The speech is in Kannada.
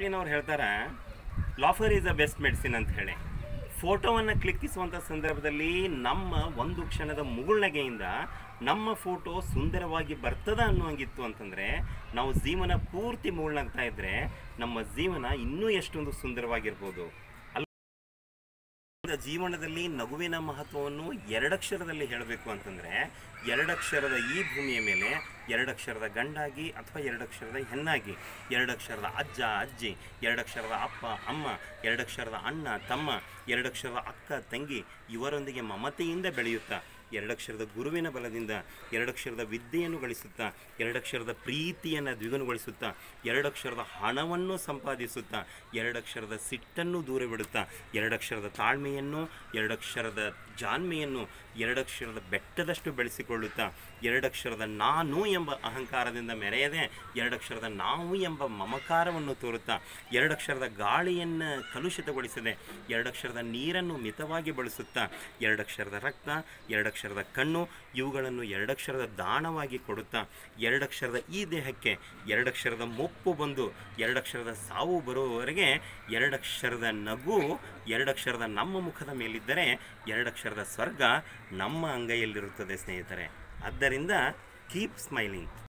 ಚಾಪ್ಲಿನ್ ಅವ್ರು ಹೇಳ್ತಾರೆ laughter is the best medicine ಅಂತ ಹೇಳಿ ಫೋಟೋವನ್ನು ಕ್ಲಿಕ್ಕಿಸುವಂಥ ಸಂದರ್ಭದಲ್ಲಿ ನಮ್ಮ ಒಂದು ಕ್ಷಣದ ಮುಗುಳ್ನಗೆಯಿಂದ ನಮ್ಮ ಫೋಟೋ ಸುಂದರವಾಗಿ ಬರ್ತದ ಅನ್ನುವಂಗಿತ್ತು ಅಂತಂದರೆ ನಾವು ಜೀವನ ಪೂರ್ತಿ ಮುಗುಳ್ನಾಗ್ತಾ ಇದ್ದರೆ ನಮ್ಮ ಜೀವನ ಇನ್ನೂ ಎಷ್ಟೊಂದು ಸುಂದರವಾಗಿರ್ಬೋದು ಅಲ್ಲ ಜೀವನದಲ್ಲಿ ನಗುವಿನ ಮಹತ್ವವನ್ನು ಎರಡಕ್ಷರದಲ್ಲಿ ಹೇಳಬೇಕು ಅಂತಂದರೆ ಎರಡಕ್ಷರದ ಈ ಭೂಮಿಯ ಮೇಲೆ ಎರಡಕ್ಷರದ ಗಂಡಾಗಿ ಅಥವಾ ಎರಡಕ್ಷರದ ಹೆಣ್ಣಾಗಿ ಎರಡಕ್ಷರದ ಅಜ್ಜ ಅಜ್ಜಿ ಎರಡಕ್ಷರದ ಅಪ್ಪ ಅಮ್ಮ ಎರಡಕ್ಷರದ ಅಣ್ಣ ತಮ್ಮ ಎರಡಕ್ಷರದ ಅಕ್ಕ ತಂಗಿ ಇವರೊಂದಿಗೆ ಮಮತೆಯಿಂದ ಬೆಳೆಯುತ್ತಾ ಎರಡಕ್ಷರದ ಗುರುವಿನ ಬಲದಿಂದ ಎರಡಕ್ಷರದ ವಿದ್ಯೆಯನ್ನು ಗಳಿಸುತ್ತಾ ಎರಡಕ್ಷರದ ಪ್ರೀತಿಯನ್ನು ದ್ವಿಗುಣಗೊಳಿಸುತ್ತಾ ಎರಡಕ್ಷರದ ಹಣವನ್ನು ಸಂಪಾದಿಸುತ್ತಾ ಎರಡಕ್ಷರದ ಸಿಟ್ಟನ್ನು ದೂರ ಬಿಡುತ್ತಾ ಎರಡಕ್ಷರದ ತಾಳ್ಮೆಯನ್ನು ಎರಡಕ್ಷರದ ಜಾಣ್ಮೆಯನ್ನು ಎರಡಕ್ಷರದ ಬೆಟ್ಟದಷ್ಟು ಬೆಳೆಸಿಕೊಳ್ಳುತ್ತಾ ಎರಡಕ್ಷರದ ನಾನು ಎಂಬ ಅಹಂಕಾರದಿಂದ ಮೆರೆಯದೆ ಎರಡಕ್ಷರದ ನಾವು ಎಂಬ ಮಮಕಾರವನ್ನು ತೋರುತ್ತಾ ಎರಡಕ್ಷರದ ಗಾಳಿಯನ್ನು ಕಲುಷಿತಗೊಳಿಸದೆ ಎರಡಕ್ಷರದ ನೀರನ್ನು ಮಿತವಾಗಿ ಬಳಸುತ್ತಾ ಎರಡಕ್ಷರದ ರಕ್ತ ಎರಡಕ್ಷರದ ಕಣ್ಣು ಇವುಗಳನ್ನು ಎರಡಕ್ಷರದ ದಾನವಾಗಿ ಕೊಡುತ್ತಾ ಎರಡಕ್ಷರದ ಈ ದೇಹಕ್ಕೆ ಎರಡಕ್ಷರದ ಮುಪ್ಪು ಬಂದು ಎರಡಕ್ಷರದ ಸಾವು ಬರುವವರೆಗೆ ಎರಡಕ್ಷರದ ನಗು ಎರಡಕ್ಷರದ ನಮ್ಮ ಮುಖದ ಮೇಲಿದ್ದರೆ ಎರಡಕ್ಷರದ ಸ್ವರ್ಗ ನಮ್ಮ ಅಂಗೈಯಲ್ಲಿರುತ್ತದೆ ಸ್ನೇಹಿತರೆ ಆದ್ದರಿಂದ ಕೀಪ್ ಸ್ಮೈಲಿಂಗ್